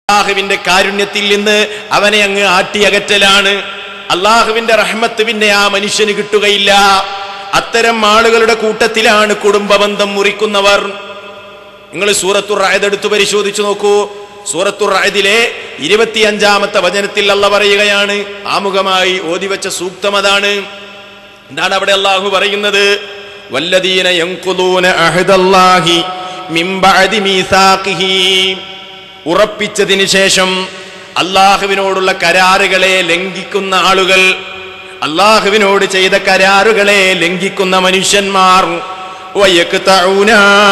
അള്ളാഹുവിന്റെ കാരുണ്യത്തിൽ നിന്ന് അവനെ അങ്ങ് ആട്ടിയകറ്റലാണ് അള്ളാഹുവിന്റെ റഹ്മത്ത് പിന്നെ ആ മനുഷ്യന് കിട്ടുകയില്ല അത്തരം ആളുകളുടെ കൂട്ടത്തിലാണ് കുടുംബബന്ധം മുറിക്കുന്നവർ നിങ്ങൾ സൂറത്തുർ റായത് എടുത്തു പരിശോധിച്ചു നോക്കൂ സൂറത്തുർ റായതിലെ ഇരുപത്തിയഞ്ചാമത്തെ വചനത്തിൽ അല്ല പറയുകയാണ് ആമുഖമായി ഓതിവെച്ച സൂക്തം അതാണ് എന്താണ് അവിടെ അള്ളാഹു പറയുന്നത് വല്ലദീന യൻഖുദൂന അഹ്ദല്ലാഹി മിൻ ബഅദി മീസാഖിഹി ഉറപ്പിച്ചതിന് ശേഷം അള്ളാഹുവിനോടുള്ള കരാറുകളെ ലംഘിക്കുന്ന ആളുകൾ അള്ളാഹുവിനോട് ചെയ്ത കരാറുകളെ ലംഘിക്കുന്ന മനുഷ്യന്മാർ വയക്തഊന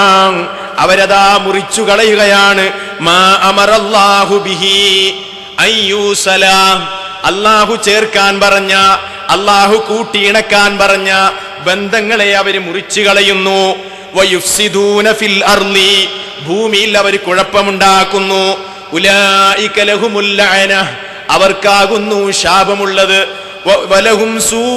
അവരതാ മുറിച്ചു കളയുകയാണ് മാ അമറല്ലാഹു ബിഹി അയ്യൂസല അള്ളാഹു ചേർക്കാൻ പറഞ്ഞ അള്ളാഹു കൂട്ടിയിണക്കാൻ പറഞ്ഞ ബന്ധങ്ങളെ അവർ മുറിച്ചു കളയുന്നു വയുഫ്സിദൂന ഫിൽ അർളി ഭൂമിയിൽ അവർ കുഴപ്പമുണ്ടാക്കുന്നു ഉലായിക ലഹുമുൽ ലഅന അവർക്കാകുന്നു ശാപമുള്ളത് വ- വലഹും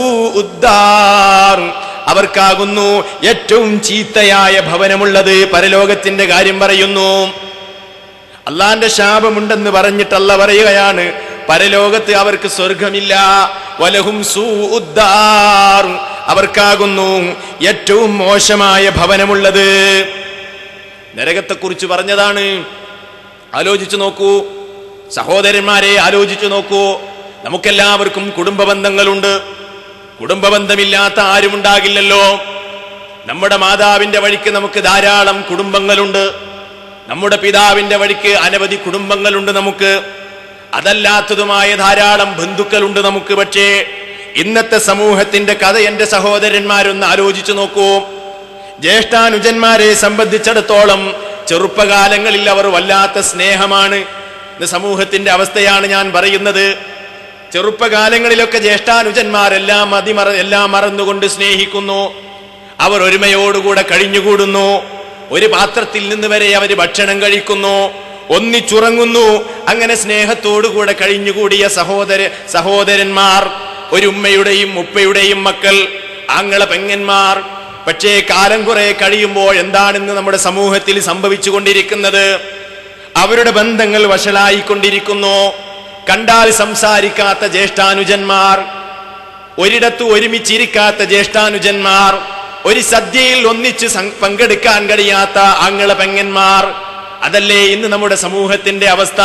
സൂഉദ്ദാർ അവർക്കാകുന്നു ഏറ്റവും ചീത്തയായ ഭവനമുള്ളത് പരലോകത്തിന്റെ കാര്യം പറയുന്നു അള്ളാന്റെ ശാപമുണ്ടെന്ന് പറഞ്ഞിട്ടല്ല പറയുകയാണ് പരലോകത്ത് അവർക്ക് സ്വർഗമില്ല വലഹും സൂഉദ്ദാർ അവർക്കാകുന്നു ഏറ്റവും മോശമായ ഭവനമുള്ളത് നരകത്തെക്കുറിച്ച് പറഞ്ഞതാണ് ആലോചിച്ചു നോക്കൂ സഹോദരന്മാരെ ആലോചിച്ചു നോക്കൂ നമുക്കെല്ലാവർക്കും കുടുംബ ബന്ധങ്ങളുണ്ട് കുടുംബ ബന്ധമില്ലാത്ത ആരും ഉണ്ടാകില്ലല്ലോ നമ്മുടെ മാതാവിന്റെ വഴിക്ക് നമുക്ക് ധാരാളം കുടുംബങ്ങളുണ്ട് നമ്മുടെ പിതാവിന്റെ വഴിക്ക് അനവധി കുടുംബങ്ങളുണ്ട് നമുക്ക് അതല്ലാത്തതുമായ ധാരാളം ബന്ധുക്കളുണ്ട് നമുക്ക് പക്ഷേ ഇന്നത്തെ സമൂഹത്തിന്റെ കഥ എന്റെ സഹോദരന്മാരൊന്ന് ആലോചിച്ചു നോക്കൂ ജ്യേഷ്ഠാനുജന്മാരെ സംബന്ധിച്ചിടത്തോളം ചെറുപ്പകാലങ്ങളിൽ അവർ വല്ലാത്ത സ്നേഹമാണ് ഇന്ന് സമൂഹത്തിന്റെ അവസ്ഥയാണ് ഞാൻ പറയുന്നത് ചെറുപ്പകാലങ്ങളിലൊക്കെ ജ്യേഷ്ഠാനുജന്മാരെല്ലാം മതിമറ എല്ലാം മറന്നുകൊണ്ട് സ്നേഹിക്കുന്നു അവർ ഒരുമയോടുകൂടെ കഴിഞ്ഞുകൂടുന്നു ഒരു പാത്രത്തിൽ നിന്ന് വരെ അവർ ഭക്ഷണം കഴിക്കുന്നു ഒന്നിച്ചുറങ്ങുന്നു അങ്ങനെ സ്നേഹത്തോടുകൂടെ കഴിഞ്ഞുകൂടിയ സഹോദര സഹോദരന്മാർ ഒരു ഉമ്മയുടെയും ഉപ്പയുടെയും മക്കൾ ആങ്ങള പെങ്ങന്മാർ പക്ഷേ കാലം കുറെ കഴിയുമ്പോൾ എന്താണെന്ന് നമ്മുടെ സമൂഹത്തിൽ സംഭവിച്ചു കൊണ്ടിരിക്കുന്നത് അവരുടെ ബന്ധങ്ങൾ വഷളായിക്കൊണ്ടിരിക്കുന്നു കണ്ടാൽ സംസാരിക്കാത്ത ജ്യേഷ്ഠാനുജന്മാർ ഒരിടത്ത് ഒരുമിച്ചിരിക്കാത്ത ജ്യേഷ്ഠാനുജന്മാർ ഒരു സദ്യയിൽ ഒന്നിച്ച് സം- പങ്കെടുക്കാൻ കഴിയാത്ത ആങ്ങള പെങ്ങന്മാർ അതല്ലേ ഇന്ന് നമ്മുടെ സമൂഹത്തിന്റെ അവസ്ഥ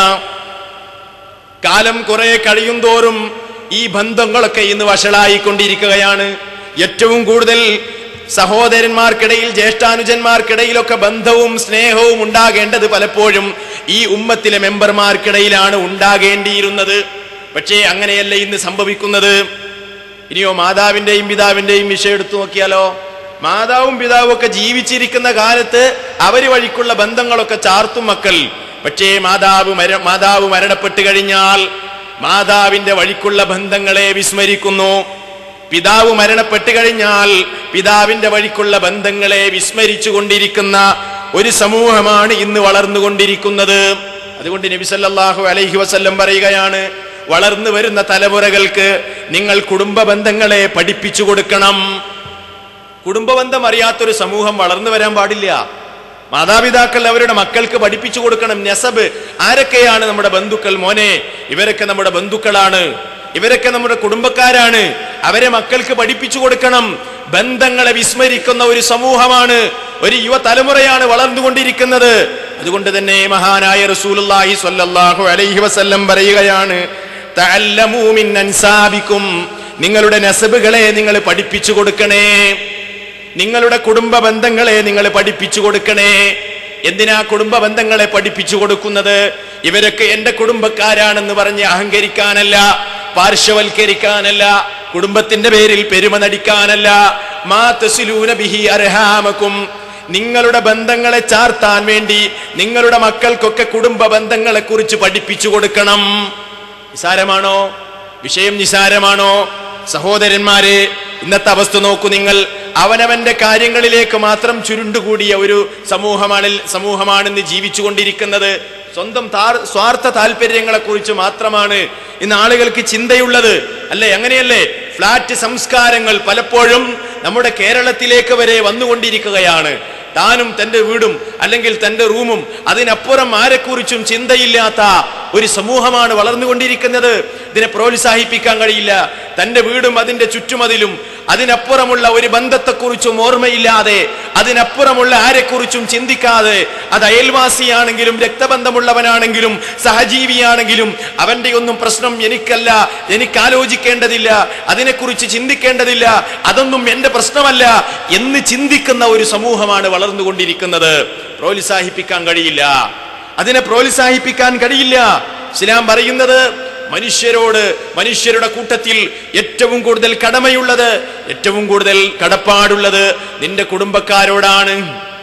കാലം കുറെ കഴിയും തോറും ഈ ബന്ധങ്ങളൊക്കെ ഇന്ന് വഷളായിക്കൊണ്ടിരിക്കുകയാണ് ഏറ്റവും കൂടുതൽ സഹോദരന്മാർക്കിടയിൽ ജ്യേഷ്ഠാനുജന്മാർക്കിടയിലൊക്കെ ബന്ധവും സ്നേഹവും ഉണ്ടാകേണ്ടത് പലപ്പോഴും ഈ ഉമ്മത്തിലെ മെമ്പർമാർക്കിടയിലാണ് ഉണ്ടാകേണ്ടിയിരുന്നത് പക്ഷേ അങ്ങനെയല്ല ഇന്ന് സംഭവിക്കുന്നത് ഇനിയോ മാതാവിന്റെയും പിതാവിന്റെയും വിഷയം എടുത്തു നോക്കിയാലോ മാതാവും പിതാവും ഒക്കെ ജീവിച്ചിരിക്കുന്ന കാലത്ത് അവര് വഴിക്കുള്ള ബന്ധങ്ങളൊക്കെ ചാർത്തും മക്കൾ പക്ഷേ മാതാവ് മര മാതാവ് മരണപ്പെട്ടു കഴിഞ്ഞാൽ മാതാവിന്റെ വഴിക്കുള്ള ബന്ധങ്ങളെ വിസ്മരിക്കുന്നു പിതാവ് മരണപ്പെട്ടു കഴിഞ്ഞാൽ പിതാവിന്റെ വഴിക്കുള്ള ബന്ധങ്ങളെ വിസ്മരിച്ചു കൊണ്ടിരിക്കുന്ന ഒരു സമൂഹമാണ് ഇന്ന് വളർന്നുകൊണ്ടിരിക്കുന്നത് അതുകൊണ്ട് നബി സല്ലല്ലാഹു അലൈഹി വസല്ലം പറയുകയാണ് വളർന്നു വരുന്ന തലമുറകൾക്ക് നിങ്ങൾ കുടുംബ ബന്ധങ്ങളെ പഠിപ്പിച്ചു കൊടുക്കണം കുടുംബബന്ധം അറിയാത്തൊരു സമൂഹം വളർന്നു വരാൻ പാടില്ല മാതാപിതാക്കൾ അവരുടെ മക്കൾക്ക് പഠിപ്പിച്ചു കൊടുക്കണം നെസബ് ആരൊക്കെയാണ് നമ്മുടെ ബന്ധുക്കൾ മോനെ ഇവരൊക്കെ നമ്മുടെ ബന്ധുക്കളാണ് ഇവരൊക്കെ നമ്മുടെ കുടുംബക്കാരാണ് അവരെ മക്കൾക്ക് പഠിപ്പിച്ചു കൊടുക്കണം ബന്ധങ്ങളെ വിസ്മരിക്കുന്ന ഒരു സമൂഹമാണ് ഒരു യുവതലമുറയാണ് വളർന്നുകൊണ്ടിരിക്കുന്നത് അതുകൊണ്ട് തന്നെ മഹാനായ റസൂലുള്ളാഹി സ്വല്ലല്ലാഹു അലൈഹി വസല്ലം പറയുകയാണ് തഅല്ലമൂ മിൻ അൻസാബിക്കും നിങ്ങളുടെ നസബുകളെ നിങ്ങൾ പഠിപ്പിച്ചു കൊടുക്കണേ നിങ്ങളുടെ കുടുംബ ബന്ധങ്ങളെ നിങ്ങൾ പഠിപ്പിച്ചു കൊടുക്കണേ എന്തിനാ കുടുംബ ബന്ധങ്ങളെ പഠിപ്പിച്ചു കൊടുക്കുന്നത് ഇവരൊക്കെ എന്റെ കുടുംബക്കാരാണെന്ന് പറഞ്ഞ് അഹങ്കരിക്കാനല്ല പാർശ്വവൽക്കരിക്കാനല്ല കുടുംബത്തിന്റെ പേരിൽ പെരുമ നടിക്കാനല്ല മാ തസിലൂന ബിഹി അർഹാമക്കും നിങ്ങളുടെ ബന്ധങ്ങളെ ചാർത്താൻ വേണ്ടി നിങ്ങളുടെ മക്കൾക്കൊക്കെ കുടുംബ ബന്ധങ്ങളെ കുറിച്ച് പഠിപ്പിച്ചു കൊടുക്കണം നിസാരമാണോ വിഷയം നിസാരമാണോ സഹോദരന്മാരെ ഇന്നത്തെ അവസ്ഥ നോക്കൂ നിങ്ങൾ അവനവന്റെ കാര്യങ്ങളിലേക്ക് മാത്രം ചുരുണ്ടുകൂടിയ ഒരു സമൂഹമാണ് സമൂഹമാണ് ഇന്ന് ജീവിച്ചുകൊണ്ടിരിക്കുന്നത് സ്വന്തം താർ സ്വാർത്ഥ താല്പര്യങ്ങളെ കുറിച്ച് മാത്രമാണ് ഇന്ന് ആളുകൾക്ക് ചിന്തയുള്ളത് അല്ലേ അങ്ങനെയല്ലേ ഫ്ലാറ്റ് സംസ്കാരങ്ങൾ പലപ്പോഴും നമ്മുടെ കേരളത്തിലേക്ക് വരെ വന്നുകൊണ്ടിരിക്കുകയാണ് താനും തന്റെ വീടും അല്ലെങ്കിൽ തന്റെ റൂമും അതിനപ്പുറം ആരെക്കുറിച്ചും ചിന്തയില്ലാത്ത ഒരു സമൂഹമാണ് വളർന്നുകൊണ്ടിരിക്കുന്നത് ഇതിനെ പ്രോത്സാഹിപ്പിക്കാൻ കഴിയില്ല തന്റെ വീടും അതിന്റെ ചുറ്റുമതിലും അതിനപ്പുറമുള്ള ഒരു ബന്ധത്തെക്കുറിച്ചും ഓർമ്മയില്ലാതെ അതിനപ്പുറമുള്ള ആരെക്കുറിച്ചും ചിന്തിക്കാതെ അത് അയൽവാസിയാണെങ്കിലും രക്തബന്ധമുള്ളവനാണെങ്കിലും സഹജീവിയാണെങ്കിലും അവന്റെ ഒന്നും പ്രശ്നം എനിക്കല്ല എനിക്ക് ആലോചിക്കേണ്ടതില്ല അതിനെക്കുറിച്ച് ചിന്തിക്കേണ്ടതില്ല അതൊന്നും എന്റെ പ്രശ്നമല്ല എന്ന് ചിന്തിക്കുന്ന ഒരു സമൂഹമാണ് വളർന്നുകൊണ്ടിരിക്കുന്നത് പ്രോത്സാഹിപ്പിക്കാൻ കഴിയില്ല അതിനെ പ്രോത്സാഹിപ്പിക്കാൻ കഴിയില്ല ഇസ്ലാം പറയുന്നത് മനുഷ്യരോട് മനുഷ്യരുടെ കൂട്ടത്തിൽ ഏറ്റവും കൂടുതൽ കടമയുള്ളത് ഏറ്റവും കൂടുതൽ കടപ്പാടുള്ളത് നിന്റെ കുടുംബക്കാരോടാണ്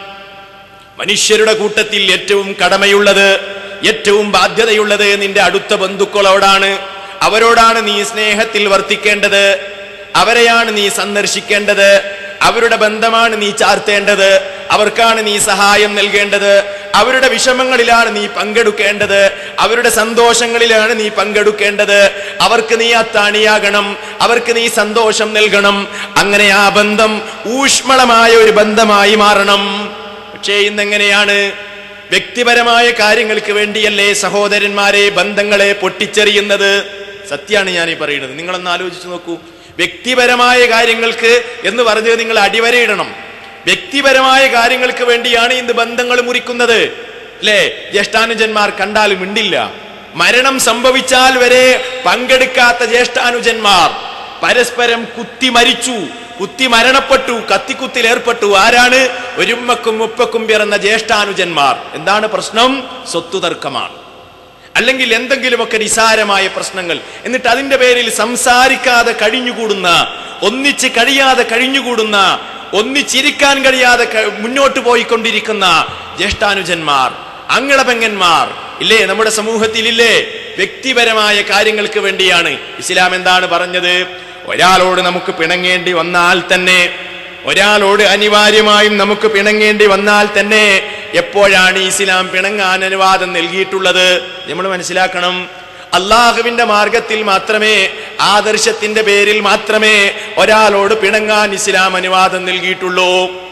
മനുഷ്യരുടെ കൂട്ടത്തിൽ ഏറ്റവും കടമയുള്ളത് ഏറ്റവും ബാധ്യതയുള്ളത് നിന്റെ അടുത്ത ബന്ധുക്കളോടാണ് അവരോടാണ് നീ സ്നേഹത്തിൽ വർത്തിക്കേണ്ടത് അവരെയാണ് നീ സന്ദർശിക്കേണ്ടത് അവരുടെ ബന്ധമാണ് നീ ചാർത്തേണ്ടത് അവർക്കാണ് നീ സഹായം നൽകേണ്ടത് അവരുടെ വിഷമങ്ങളിലാണ് നീ പങ്കെടുക്കേണ്ടത് അവരുടെ സന്തോഷങ്ങളിലാണ് നീ പങ്കെടുക്കേണ്ടത് അവർക്ക് നീ അത്താണിയാകണം അവർക്ക് നീ സന്തോഷം നൽകണം അങ്ങനെ ആ ബന്ധം ഊഷ്മളമായ ഒരു ബന്ധമായി മാറണം പക്ഷേ ഇന്നെങ്ങനെയാണ് വ്യക്തിപരമായ കാര്യങ്ങൾക്ക് വേണ്ടിയല്ലേ സഹോദരന്മാരെ ബന്ധങ്ങളെ പൊട്ടിച്ചെറിയുന്നത് സത്യാണ് ഞാൻ ഈ പറയുന്നത് നിങ്ങളൊന്ന് ആലോചിച്ച് നോക്കൂ വ്യക്തിപരമായ കാര്യങ്ങൾക്ക് എന്ന് പറഞ്ഞത് നിങ്ങൾ അടിവരയിടണം വ്യക്തിപരമായ കാര്യങ്ങൾക്ക് വേണ്ടിയാണ് ഇന്ന് ബന്ധങ്ങൾ മുറിക്കുന്നത് അല്ലേ ജ്യേഷ്ഠാനുജന്മാർ കണ്ടാൽ മിണ്ടില്ല മരണം സംഭവിച്ചാൽ വരെ പങ്കെടുക്കാത്ത ജ്യേഷ്ഠാനുജന്മാർ പരസ്പരം കുത്തി മരിച്ചു കുത്തി മരണപ്പെട്ടു കത്തിക്കുത്തിൽ ഏർപ്പെട്ടു ആരാണ് ഒരുമ്മക്കും മുപ്പക്കും പിറന്ന ജ്യേഷ്ഠാനുജന്മാർ എന്താണ് പ്രശ്നം സ്വത്തു തർക്കമാണ് അല്ലെങ്കിൽ എന്തെങ്കിലുമൊക്കെ നിസാരമായ പ്രശ്നങ്ങൾ എന്നിട്ട് അതിന്റെ പേരിൽ സംസാരിക്കാതെ കഴിഞ്ഞുകൂടുന്ന ഒന്നിച്ച് കഴിയാതെ കഴിഞ്ഞുകൂടുന്ന ഒന്നിച്ചിരിക്കാൻ കഴിയാതെ ക- മുന്നോട്ട് പോയിക്കൊണ്ടിരിക്കുന്ന ജ്യേഷ്ഠാനുജന്മാർ അങ്ങളപെങ്ങന്മാർ ഇല്ലേ നമ്മുടെ സമൂഹത്തിൽ ഇല്ലേ വ്യക്തിപരമായ കാര്യങ്ങൾക്ക് വേണ്ടിയാണ് ഇസ്ലാം എന്താണ് പറഞ്ഞത് ഒരാളോട് നമുക്ക് പിണങ്ങേണ്ടി വന്നാൽ തന്നെ ഒരാളോട് അനിവാര്യമായും നമുക്ക് പിണങ്ങേണ്ടി വന്നാൽ തന്നെ എപ്പോഴാണ് ഇസ്ലാം പിണങ്ങാൻ അനുവാദം നൽകിയിട്ടുള്ളത് നമ്മൾ മനസ്സിലാക്കണം അള്ളാഹുവിന്റെ മാർഗത്തിൽ മാത്രമേ ആദർശത്തിന്റെ പേരിൽ മാത്രമേ ഒരാളോട് പിണങ്ങാൻ ഇസ്ലാം അനുവാദം നൽകിയിട്ടുള്ളൂ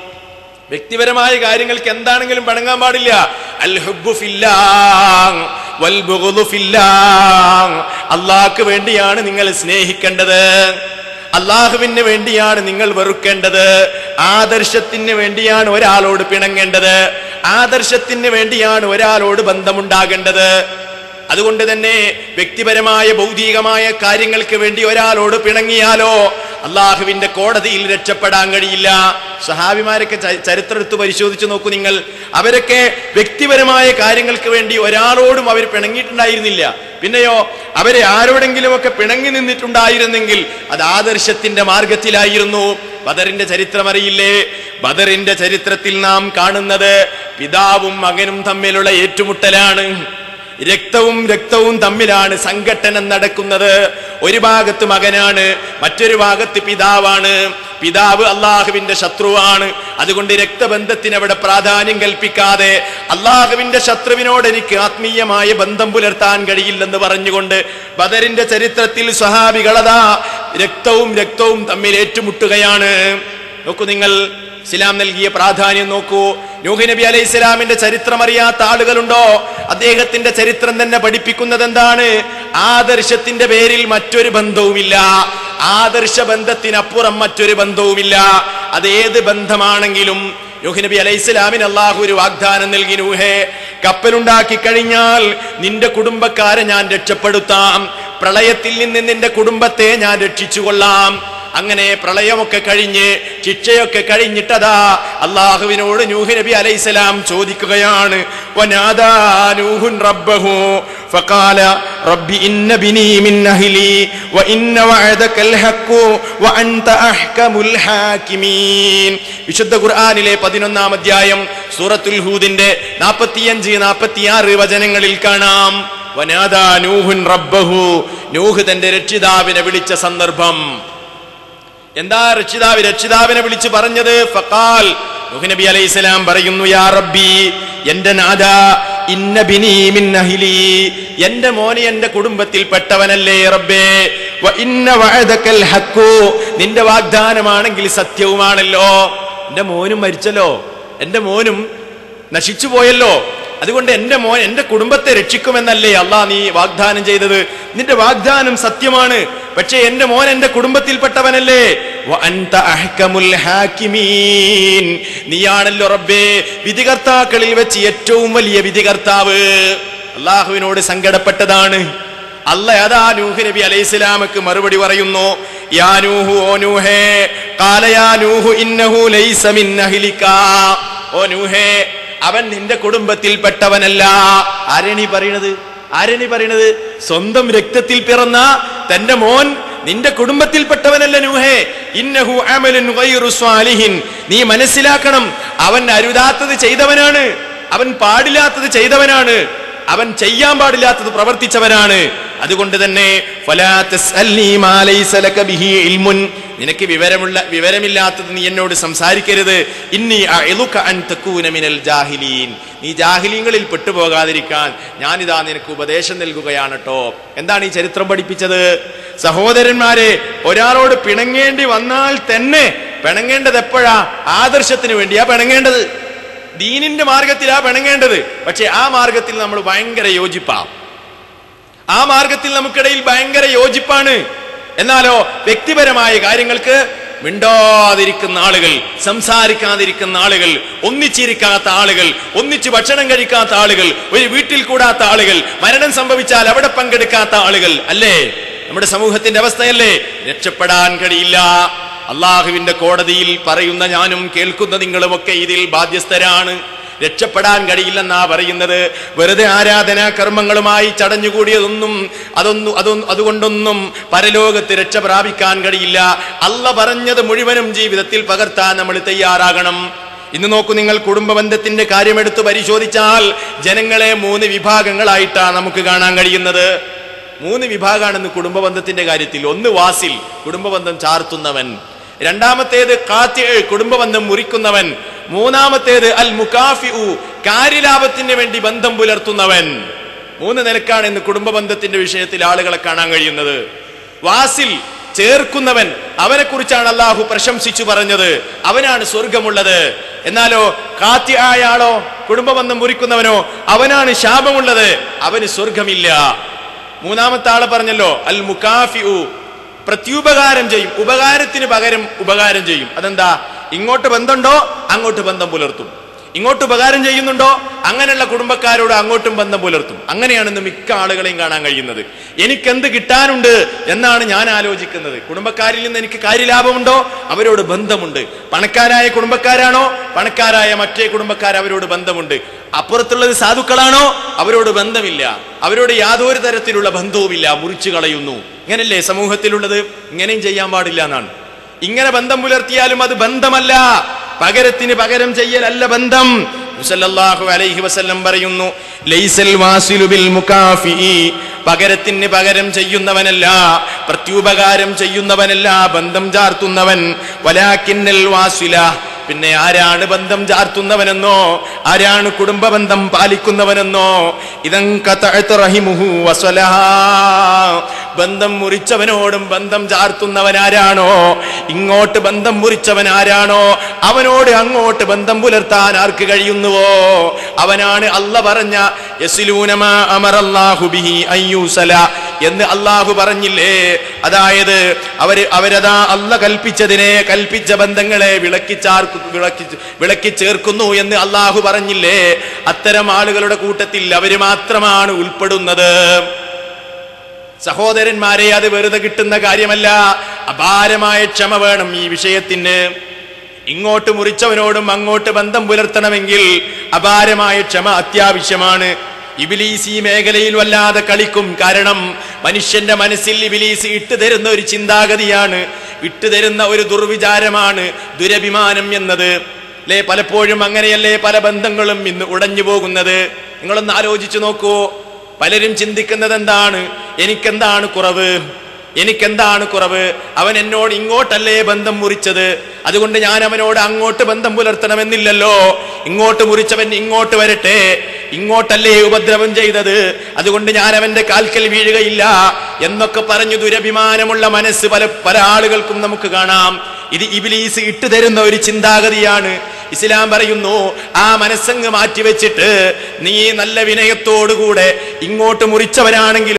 വ്യക്തിപരമായ കാര്യങ്ങൾക്ക് എന്താണെങ്കിലും പിണങ്ങാൻ പാടില്ല അൽ ഹുബ്ബു ഫില്ലാഹ് വൽ ബുഗ്ദു ഫില്ലാഹ് അള്ളാഹ്ക്ക് വേണ്ടിയാണ് നിങ്ങൾ സ്നേഹിക്കേണ്ടത് അള്ളാഹുവിന് വേണ്ടിയാണ് നിങ്ങൾ വെറുക്കേണ്ടത് ആദർശത്തിന് വേണ്ടിയാണ് ഒരാളോട് പിണങ്ങേണ്ടത് ആദർശത്തിന് വേണ്ടിയാണ് ഒരാളോട് ബന്ധമുണ്ടാകേണ്ടത് അതുകൊണ്ട് തന്നെ വ്യക്തിപരമായ ഭൗതികമായ കാര്യങ്ങൾക്ക് വേണ്ടി ഒരാളോട് പിണങ്ങിയാലോ അള്ളാഹുവിന്റെ കോടതിയിൽ രക്ഷപ്പെടാൻ കഴിയില്ല സഹാബിമാരൊക്കെ ച- ചരിത്രം എടുത്ത് പരിശോധിച്ച് നോക്കൂ നിങ്ങൾ അവരൊക്കെ വ്യക്തിപരമായ കാര്യങ്ങൾക്ക് വേണ്ടി ഒരാളോടും അവർ പിണങ്ങിയിട്ടുണ്ടായിരുന്നില്ല പിന്നെയോ അവരെ ആരോടെങ്കിലുമൊക്കെ പിണങ്ങി നിന്നിട്ടുണ്ടായിരുന്നെങ്കിൽ അത് ആദർശത്തിന്റെ മാർഗത്തിലായിരുന്നു ബദറിന്റെ ചരിത്രം അറിയില്ലേ ബദറിന്റെ ചരിത്രത്തിൽ നാം കാണുന്നത് പിതാവും മകനും തമ്മിലുള്ള ഏറ്റുമുട്ടലാണ് രക്തവും രക്തവും തമ്മിലാണ് സംഘട്ടനം നടക്കുന്നത് ഒരു ഭാഗത്ത് മകനാണ് മറ്റൊരു ഭാഗത്ത് പിതാവാണ് പിതാവ് അള്ളാഹുവിന്റെ ശത്രുവാണ് അതുകൊണ്ട് രക്തബന്ധത്തിന് അവിടെ പ്രാധാന്യം കൽപ്പിക്കാതെ അള്ളാഹുവിന്റെ ശത്രുവിനോട് എനിക്ക് ആത്മീയമായ ബന്ധം പുലർത്താൻ കഴിയില്ലെന്ന് പറഞ്ഞുകൊണ്ട് ബദറിന്റെ ചരിത്രത്തിൽ സ്വഹാബികളതാ രക്തവും രക്തവും തമ്മിൽ ഏറ്റുമുട്ടുകയാണ് നോക്കൂ നിങ്ങൾ ഇസ്ലാം നൽകിയ പ്രാധാന്യം നോക്കൂ നൂഹ് നബി അലൈഹി ഇസ്ലാമിന്റെ ചരിത്രം അറിയാത്ത ആളുകളുണ്ടോ അദ്ദേഹത്തിന്റെ ചരിത്രം തന്നെ പഠിപ്പിക്കുന്നത് എന്താണ് ആദർശത്തിന്റെ പേരിൽ മറ്റൊരു ബന്ധവുമില്ല ആദർശ ബന്ധത്തിനപ്പുറം മറ്റൊരു ബന്ധവുമില്ല അത് ഏത് ബന്ധമാണെങ്കിലും നൂഹ് നബി അലൈഹി ഇസ്ലാമിന് അള്ളാഹു ഒരു വാഗ്ദാനം നൽകി നൂഹേ കപ്പലുണ്ടാക്കി കഴിഞ്ഞാൽ നിന്റെ കുടുംബക്കാരെ ഞാൻ രക്ഷപ്പെടുത്താം പ്രളയത്തിൽ നിന്ന് നിന്റെ കുടുംബത്തെ ഞാൻ രക്ഷിച്ചുകൊള്ളാം അങ്ങനെ പ്രളയമൊക്കെ കഴിഞ്ഞ് ശിക്ഷയൊക്കെ കഴിഞ്ഞിട്ടതാ അള്ളാഹുവിനോട് നൂഹ് നബി അലൈഹിസ്സലാം ചോദിക്കുകയാണ് വനാദാ നൂഹുൻ റബ്ബഹു فقال رب إن بني من أهلي وإن وعدك الحق وأنت أحكم الحاكمين വിശുദ്ധ ഖുർആനിലെ പതിനൊന്നാം അധ്യായം സൂറത്തുൽ ഹൂദിന്റെ നാൽപ്പത്തിയഞ്ച് നാൽപ്പത്തിയാറ് വചനങ്ങളിൽ കാണാം വനാദാ നൂഹുൻ റബ്ബഹു നൂഹ് തന്റെ രക്ഷിതാവിനെ വിളിച്ച സന്ദർഭം എന്താ രക്ഷിതാവ് രക്ഷിതാവിനെ വിളിച്ച് പറഞ്ഞത് ഫക്കാൽ നൂഹ് നബി അലൈഹി സ്വലാം പറയുന്നു യാ റബ്ബി എന്റെ നാദ ഇന്ന ബിനി മിൻ അഹ്ലി എന്റെ മോനെ എന്റെ കുടുംബത്തിൽ പെട്ടവനല്ലേ റബ്ബേ വ ഇന്ന വഅദക്കൽ ഹഖു നിന്റെ വാഗ്ദാനമാണെങ്കിൽ സത്യവുമാണല്ലോ എന്റെ മോനും മരിച്ചല്ലോ എൻ്റെ മോനും നശിച്ചു പോയല്ലോ അതുകൊണ്ട് എൻ്റെ മോൻ എൻ്റെ കുടുംബത്തെ രക്ഷിക്കുമെന്നല്ലേ അള്ളാഹ് നീ വാഗ്ദാനം ചെയ്തത് നിന്റെ വാഗ്ദാനം സത്യമാണ് പക്ഷേ എൻ്റെ മോൻ എൻ്റെ കുടുംബത്തിൽപ്പെട്ടവനല്ലേ വ അൻത അഹ്കമുൽ ഹാക്കിമീൻ നീയാണല്ലോ റബ്ബേ വിധികർത്താക്കളിൽ വെച്ച് ഏറ്റവും വലിയ വിധികർത്താവ് അള്ളാഹുവിനോട് സങ്കടപ്പെട്ടതാണ് അല്ല അതാ നൂഹ് നബി അലൈഹി സ്വലാമക്ക് മറുപടി പറയുന്നു യാ നൂഹു ഓ നൂഹേ കാല യാ നൂഹു ഇന്നഹു ലൈസ മിൻ അഹ്ലിക ഓ നൂഹേ അവൻ നിന്റെ കുടുംബത്തിൽപ്പെട്ടവനല്ല ആരണി പറയണത് ആരണി പറയണത് സ്വന്തം രക്തത്തിൽ പിറന്ന തന്റെ മോൻ നിന്റെ കുടുംബത്തിൽപ്പെട്ടവനല്ല നൂഹേ ഇന്നഹു അമലുൻ ഗൈറു സ്വാലിഹിൻ നീ മനസ്സിലാക്കണം അവൻ അരുതാത്തത് ചെയ്തവനാണ് അവൻ പാടില്ലാത്തത് ചെയ്തവനാണ് അവൻ ചെയ്യാൻ പാടില്ലാത്തത് പ്രവർത്തിച്ചവനാണ് അതുകൊണ്ട് തന്നെ ഫലാ തസ്അൽനീ മാ ലൈസ ലക ബിഹി ഇൽമുൻ നിനക്ക് വിവരമുള്ള വിവരമില്ലാത്തത് നീ എന്നോട് സംസാരിക്കരുത് ഇന്നി അഇളുക അൻ തകൂന മിനൽ ജാഹിലീൻ നീ ജാഹിലീങ്ങളിൽ പെട്ടുപോകാതിരിക്കാൻ ഞാനിതാ നിനക്ക് ഉപദേശം നൽകുകയാണ് കേട്ടോ എന്താണ് ഈ ചരിത്രം പഠിപ്പിച്ചത് സഹോദരന്മാരെ ഒരാളോട് പിണങ്ങേണ്ടി വന്നാൽ തന്നെ പിണങ്ങേണ്ടത് എപ്പോഴാ ആദർശത്തിന് വേണ്ടിയാ പിണങ്ങേണ്ടത് ദീനിന്റെ മാർഗത്തിലാ പിണങ്ങേണ്ടത് പക്ഷെ ആ മാർഗത്തിൽ നമ്മൾ ഭയങ്കര യോജിപ്പാ ആ മാർഗത്തിൽ നമുക്കിടയിൽ ഭയങ്കര യോജിപ്പാണ് എന്നാലോ വ്യക്തിപരമായ കാര്യങ്ങൾക്ക് മിണ്ടാതിരിക്കുന്ന ആളുകൾ സംസാരിക്കാതിരിക്കുന്ന ആളുകൾ ഒന്നിച്ചിരിക്കാത്ത ആളുകൾ ഒന്നിച്ച് ഭക്ഷണം കഴിക്കാത്ത ആളുകൾ ഒരു വീട്ടിൽ കൂടാത്ത ആളുകൾ മരണം സംഭവിച്ചാൽ അവിടെ പങ്കെടുക്കാത്ത ആളുകൾ അല്ലേ നമ്മുടെ സമൂഹത്തിന്റെ അവസ്ഥയല്ലേ രക്ഷപ്പെടാൻ കഴിയില്ല അള്ളാഹുവിന്റെ കോടതിയിൽ പറയുന്ന ഞാനും കേൾക്കുന്ന നിങ്ങളുമൊക്കെ ഇതിൽ ബാധ്യസ്ഥരാണ് രക്ഷപ്പെടാൻ കഴിയില്ലെന്നാ പറയുന്നത് വെറുതെ ആരാധനാ കർമ്മങ്ങളുമായി ചടഞ്ഞുകൂടിയതൊന്നും അതൊന്നും അതൊന്നും അതുകൊണ്ടൊന്നും പരലോകത്ത് രക്ഷ പ്രാപിക്കാൻ കഴിയില്ല അല്ല പറഞ്ഞത് മുഴുവനും ജീവിതത്തിൽ പകർത്താൻ നമ്മൾ തയ്യാറാകണം ഇന്ന് നോക്കൂ നിങ്ങൾ കുടുംബ ബന്ധത്തിന്റെ കാര്യമെടുത്ത് പരിശോധിച്ചാൽ ജനങ്ങളെ മൂന്ന് വിഭാഗങ്ങളായിട്ടാണ് നമുക്ക് കാണാൻ കഴിയുന്നത് മൂന്ന് വിഭാഗമാണെന്ന് കുടുംബ ബന്ധത്തിന്റെ കാര്യത്തിൽ ഒന്ന് വാസിൽ കുടുംബബന്ധം ചാർത്തുന്നവൻ രണ്ടാമത്തേത് കാത്തി കുടുംബബന്ധം മുറിക്കുന്നവൻ മൂന്നാമത്തേത് അൽ മുക്കാഫി കാര്യലാഭത്തിന് വേണ്ടി ബന്ധം പുലർത്തുന്നവൻ മൂന്ന് നിലക്കാണ് ഇന്ന് കുടുംബ ബന്ധത്തിന്റെ വിഷയത്തിൽ ആളുകളെ കാണാൻ കഴിയുന്നത് വാസിൽ ചേർക്കുന്നവൻ അവനെ കുറിച്ചാണ് അള്ളാഹു പ്രശംസിച്ചു പറഞ്ഞത് അവനാണ് സ്വർഗമുള്ളത് എന്നാലോ കാത്തി ആയ ആളോ കുടുംബബന്ധം മുറിക്കുന്നവനോ അവനാണ് ശാപമുള്ളത് അവന് സ്വർഗമില്ല മൂന്നാമത്തെ ആളെ പറഞ്ഞല്ലോ അൽ മുക്കാഫി പ്രത്യുപകാരം ചെയ്യും ഉപകാരത്തിന് പകരം ഉപകാരം ചെയ്യും അതെന്താ ഇങ്ങോട്ട് ബന്ധമുണ്ടോ അങ്ങോട്ട് ബന്ധം പുലർത്തും ഇങ്ങോട്ട് ഉപകാരം ചെയ്യുന്നുണ്ടോ അങ്ങനെയുള്ള കുടുംബക്കാരോട് അങ്ങോട്ടും ബന്ധം പുലർത്തും അങ്ങനെയാണ് ഇന്ന് മിക്ക ആളുകളെയും കാണാൻ കഴിയുന്നത് എനിക്കെന്ത് കിട്ടാനുണ്ട് എന്നാണ് ഞാൻ ആലോചിക്കുന്നത് കുടുംബക്കാരിൽ നിന്ന് എനിക്ക് കാര്യലാഭമുണ്ടോ അവരോട് ബന്ധമുണ്ട് പണക്കാരായ കുടുംബക്കാരാണോ പണക്കാരായ മറ്റേ കുടുംബക്കാർ അവരോട് ബന്ധമുണ്ട് അപ്പുറത്തുള്ളത് സാധുക്കളാണോ അവരോട് ബന്ധമില്ല അവരോട് യാതൊരു തരത്തിലുള്ള ബന്ധവുമില്ല മുറിച്ചു കളയുന്നു ഇങ്ങനല്ലേ സമൂഹത്തിലുള്ളത് ഇങ്ങനെയും ചെയ്യാൻ പാടില്ല എന്നാണ് ഇങ്ങനെ ബന്ധം പുലർത്തിയാലും അത് ബന്ധമല്ല പകരത്തിന് പകരം ചെയ്യലല്ല ബന്ധം മുസല്ലല്ലാഹു അലൈഹി വസല്ലം പറയുന്നു ലൈസൽ വാസിലു ബിൽ മുകാഫി പകരത്തിന് പകരം ചെയ്യുന്നവനല്ല പ്രത്യുപകാരം ചെയ്യുന്നവനല്ല ബന്ധം ചാർത്തുന്നവൻ വലാക്കിന്നൽ വാസില പിന്നെ ആരാണ് ബന്ധം ചാർത്തുന്നവനെന്നോ ആരാണ് കുടുംബ ബന്ധം പാലിക്കുന്നവനെന്നോ ഇതം റഹിമുഹു വസ്വലഹ ബന്ധം മുറിച്ചവനോടും ബന്ധം ചാർത്തുന്നവൻ ആരാണോ ഇങ്ങോട്ട് ബന്ധം മുറിച്ചവൻ ആരാണോ അവനോട് അങ്ങോട്ട് ബന്ധം പുലർത്താൻ ആർക്ക് കഴിയുന്നുവോ അവനാണ് അല്ല പറഞ്ഞ യസ്ലൂനമാ അമറല്ലാഹു ബിഹി അയ്യൂസല എന്ന് അള്ളാഹു പറഞ്ഞില്ലേ അതായത് അവര് അവരതാ അല്ല കൽപ്പിച്ചതിനെ കൽപ്പിച്ച ബന്ധങ്ങളെ വിളക്കിച്ചാർക്കു വിളക്കി വിളക്കി ചേർക്കുന്നു എന്ന് അള്ളാഹു പറഞ്ഞില്ലേ അത്തരം ആളുകളുടെ കൂട്ടത്തിൽ അവര് മാത്രമാണ് ഉൾപ്പെടുന്നത് സഹോദരന്മാരെ അത് വെറുതെ കിട്ടുന്ന കാര്യമല്ല അപാരമായ ക്ഷമ വേണം ഈ വിഷയത്തിന് ഇങ്ങോട്ട് മുറിച്ചവനോടും അങ്ങോട്ട് ബന്ധം പുലർത്തണമെങ്കിൽ അപാരമായ ക്ഷമ അത്യാവശ്യമാണ് ഇബിലീസ് ഈ മേഖലയിൽ വല്ലാതെ കളിക്കും കാരണം മനുഷ്യന്റെ മനസ്സിൽ ഇബിലീസ് ഇട്ടുതരുന്ന ഒരു ചിന്താഗതിയാണ് ഇട്ടുതരുന്ന ഒരു ദുർവിചാരമാണ് ദുരഭിമാനം എന്നത് അല്ലേ പലപ്പോഴും അങ്ങനെയല്ലേ പല ബന്ധങ്ങളും ഇന്ന് ഉടഞ്ഞു പോകുന്നത് നിങ്ങളൊന്ന് ആലോചിച്ചു നോക്കൂ പലരും ചിന്തിക്കുന്നത് എന്താണ് എനിക്കെന്താണ് കുറവ് എനിക്കെന്താണ് കുറവ് അവൻ എന്നോട് ഇങ്ങോട്ടല്ലേ ബന്ധം മുറിച്ചത് അതുകൊണ്ട് ഞാൻ അവനോട് അങ്ങോട്ട് ബന്ധം പുലർത്തണമെന്നില്ലല്ലോ ഇങ്ങോട്ട് മുറിച്ചവൻ ഇങ്ങോട്ട് വരട്ടെ ഇങ്ങോട്ടല്ലേ ഉപദ്രവം ചെയ്തത് അതുകൊണ്ട് ഞാൻ അവന്റെ കാൽക്കൽ വീഴുകയില്ല എന്നൊക്കെ പറഞ്ഞു ദുരഭിമാനമുള്ള മനസ്സ് പല പല ആളുകൾക്കും നമുക്ക് കാണാം ഇത് ഇബിലീസ് ഇട്ടുതരുന്ന ഒരു ചിന്താഗതിയാണ് ഇസ്ലാം പറയുന്നു ആ മനസ്സങ്ങ് മാറ്റിവെച്ചിട്ട് നീ നല്ല വിനയത്തോടുകൂടെ ഇങ്ങോട്ട് മുറിച്ചവരാണെങ്കിൽ